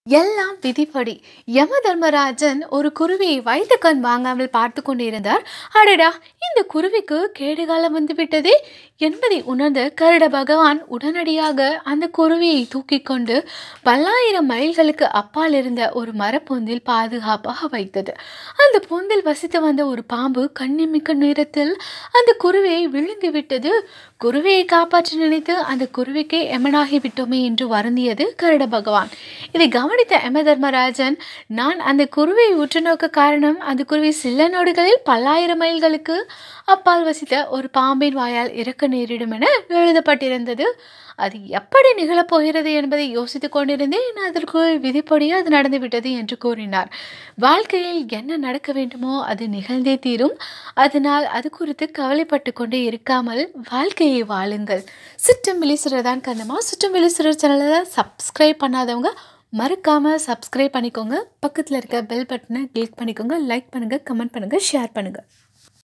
எல்லாம் விதிப்படி யம தர்மராஜன் ஒரு குருவியை வைத்த கண் வாங்காமல் பார்த்து கொண்டிருந்தார் அடடா இந்த குருவிக்கு கேடுகாலம் வந்துவிட்டதே என்பதை உணர்ந்த கருட பகவான் உடனடியாக அந்த குருவியை தூக்கி கொண்டு பல்லாயிரம் மைல்களுக்கு அப்பால் இருந்த ஒரு மரப்பொந்தில் பாதுகாப்பாக வைத்தது அந்த பொந்தில் வசித்து வந்த ஒரு பாம்பு கண்ணிமிக்க நேரத்தில் அந்த குருவியை விழுங்கி விட்டது குருவியை காப்பாற்ற நினைத்து அந்த குருவிக்கு எமனாகி விட்டோமே என்று வருந்தியது கருட பகவான் இதை கவனித்த எம தர்மராஜன் நான் அந்த குருவியை உற்று நோக்க காரணம் அந்த குருவி சில நொடிகளில் பல்லாயிரம் மைல்களுக்கு அப்பால் வசித்த ஒரு பாம்பின் வாயால் இறக்க நேரிடும் என எழுதப்பட்டிருந்தது அது எப்படி நிகழப்போகிறது என்பதை யோசித்துக் கொண்டிருந்தேன் அதற்குள் விதிப்படி அது நடந்துவிட்டது என்று கூறினார் வாழ்க்கையில் என்ன நடக்க வேண்டுமோ அது நிகழ்ந்தே தீரும் அதனால் அது குறித்து கவலைப்பட்டு கொண்டே இருக்காமல் வாழ்க்கையை வாழுங்கள் சுற்றம் விழிசுறதான் கண்ணமா சுற்றம் விழிசுற சேனலை சப்ஸ்கிரைப் பண்ணாதவங்க மறக்காமல் சப்ஸ்கிரைப் பண்ணிக்கோங்க பக்கத்தில் இருக்க பெல் பட்டனை கிளிக் பண்ணிக்கோங்க லைக் பண்ணுங்கள் கமெண்ட் பண்ணுங்கள் ஷேர் பண்ணுங்கள்